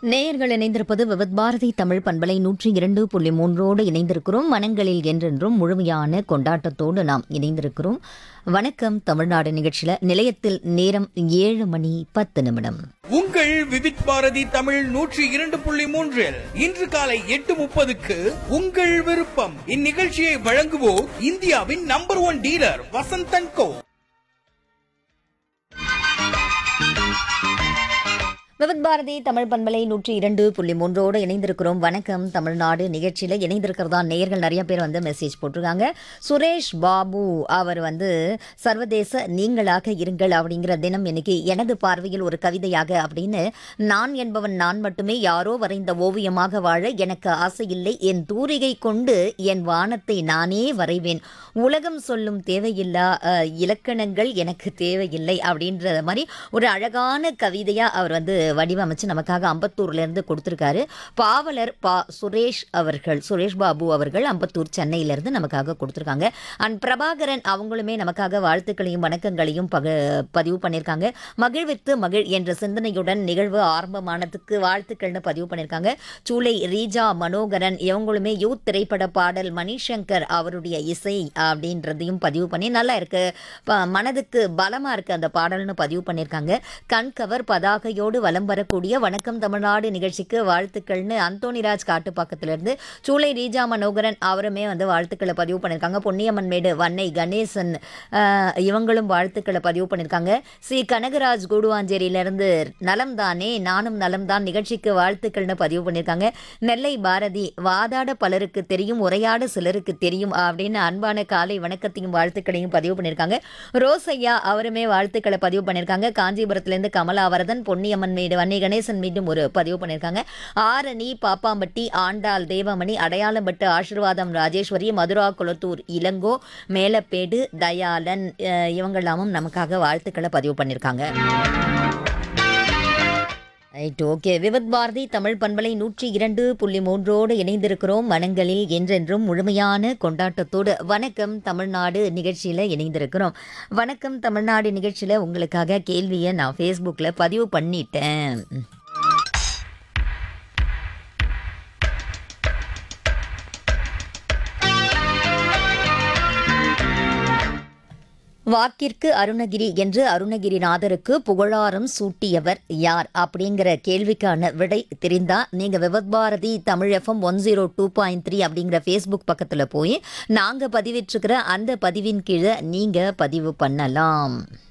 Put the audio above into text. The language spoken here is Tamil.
நேயர்கள் இணைந்திருப்பது விவித் பாரதி தமிழ் பண்பலை நூற்றி இரண்டு புள்ளி மூன்றோடு இணைந்திருக்கிறோம் மனங்களில் என்றென்றும் முழுமையான கொண்டாட்டத்தோடு நாம் இணைந்திருக்கிறோம் வணக்கம் தமிழ்நாடு நிகழ்ச்சியில நிலையத்தில் நேரம் ஏழு மணி பத்து நிமிடம் உங்கள் விவித் பாரதி தமிழ் நூற்றி இரண்டு புள்ளி மூன்றில் இன்று காலை எட்டு முப்பதுக்கு உங்கள் விருப்பம் இந்நிகழ்ச்சியை வழங்குவோர் இந்தியாவின் number one dealer Vasanthan co Vividh Bharati Tamil பண்பலை நூற்றி இரண்டு புள்ளி மூன்றோடு இணைந்திருக்கிறோம் வணக்கம் தமிழ்நாடு நிகழ்ச்சியில் இணைந்திருக்கிறதா நேயர்கள் நிறைய பேர் வந்து மெசேஜ் போட்டிருக்காங்க சுரேஷ் பாபு அவர் வந்து சர்வதேச நீங்களாக இருங்கள் அப்படிங்கிற தினம் இன்னைக்கு எனது பார்வையில் ஒரு கவிதையாக அப்படின்னு நான் என்பவன் நான் மட்டுமே யாரோ வரைந்த ஓவியமாக வாழ எனக்கு ஆசை இல்லை என் தூரிகை கொண்டு என் வானத்தை நானே வரைவேன் உலகம் சொல்லும் தேவையில்லா அஹ், இலக்கணங்கள் எனக்கு தேவையில்லை அப்படின்ற மாதிரி ஒரு அழகான கவிதையா அவர் வந்து வடிவமைச்சு நமக்காக அம்பத்தூர்ல இருந்து கொடுத்திருக்காரு பாவலர் பா சுரேஷ் அவர்கள் சுரேஷ் பாபு அவர்கள் அம்பத்தூர் சென்னையில இருந்து நமக்காக கொடுத்திருக்காங்க அண்ட் பிரபாகரன் அவங்களுமே நமக்காக வாழ்த்துக்களையும் வணக்கங்களையும் பக பதிவு பண்ணியிருக்காங்க மகிழ்வித்து மகிழ் என்ற சிந்தனையுடன் நிகழ்வு ஆரம்பமானதுக்கு வாழ்த்துக்கள்னு பதிவு பண்ணியிருக்காங்க சூளை ரீஜா மனோகரன் இவங்களுமே யூத் திரைப்பட பாடல் மணிசங்கர் அவருடைய இசை அப்படின்றதையும் பதிவு பண்ணி நல்லா இருக்கு ப- மனதுக்கு பலமா இருக்கு அந்த பாடல்னு பதிவு பண்ணியிருக்காங்க கண்கவர் பதாகையோடு வலம் வரக்கூடிய வணக்கம் தமிழ்நாடு நிகழ்ச்சிக்கு வாழ்த்துக்கள்னு அந்தோணிராஜ் காட்டுப்பாக்கத்திலிருந்து சூளை ரீஜா மனோகரன் அவருமே வந்து வாழ்த்துக்களை பதிவு பண்ணியிருக்காங்க பொன்னியம்மன் மேடு வன்னை கணேசன் ஆஹ், இவங்களும் வாழ்த்துக்களை பதிவு பண்ணியிருக்காங்க சி கனகராஜ் கூடுவாஞ்சேரியிலிருந்து நலம் தானே நானும் நலம் தான் நிகழ்ச்சிக்கு வாழ்த்துக்கள்னு பதிவு பண்ணியிருக்காங்க நெல்லை பாரதி வாதாட பலருக்கு தெரியும் உரையாட சிலருக்கு தெரியும் அப்படின்னு அன்பான காலை வணக்கத்தையும் வாழ்த்துக்களையும் பதிவு பண்ணியிருக்காங்க ரோசையா அவருமே வாழ்த்துக்களை பதிவு பண்ணியிருக்காங்க காஞ்சிபுரத்திலிருந்து கமலாவரதன் பொன்னியம்மன் மீது வன்னி கணேசன் மீண்டும் ஒரு பதிவு பண்ணியிருக்காங்க ஆரணி பாப்பாம்பட்டி ஆண்டாள் தேவமணி அடையாளம்பட்டு ஆசீர்வாதம் ராஜேஸ்வரி மதுரா குளத்தூர் இளங்கோ மேலப்பேடு தயாளன் அஹ், இவங்கெல்லாமும் நமக்காக வாழ்த்துக்களை பதிவு பண்ணியிருக்காங்க ரைட் ஓகே விவத் பாரதி தமிழ் பண்பலை நூற்றி இரண்டு புள்ளி மூன்றோடு இணைந்திருக்கிறோம் மனங்களில் என்றென்றும் முழுமையான கொண்டாட்டத்தோடு வணக்கம் தமிழ்நாடு நிகழ்ச்சியில் இணைந்திருக்கிறோம் வணக்கம் தமிழ்நாடு நிகழ்ச்சியில் உங்களுக்காக கேள்வியை நான் ஃபேஸ்புக்கில் பதிவு பண்ணிட்டேன் வாக்கிற்கு அருணகிரி என்று அருணகிரிநாதருக்கு புகழாரம் சூட்டியவர் யார் அப்படிங்கிற கேள்விக்கான விடை தெரிந்தா நீங்க Vividh Bharati Tamil FM one zero two point three அப்படிங்கிற ஃபேஸ்புக் பக்கத்துல போய் நாங்க பதிவிட்டிருக்கிற அந்த பதிவின் கீழே நீங்க பதிவு பண்ணலாம்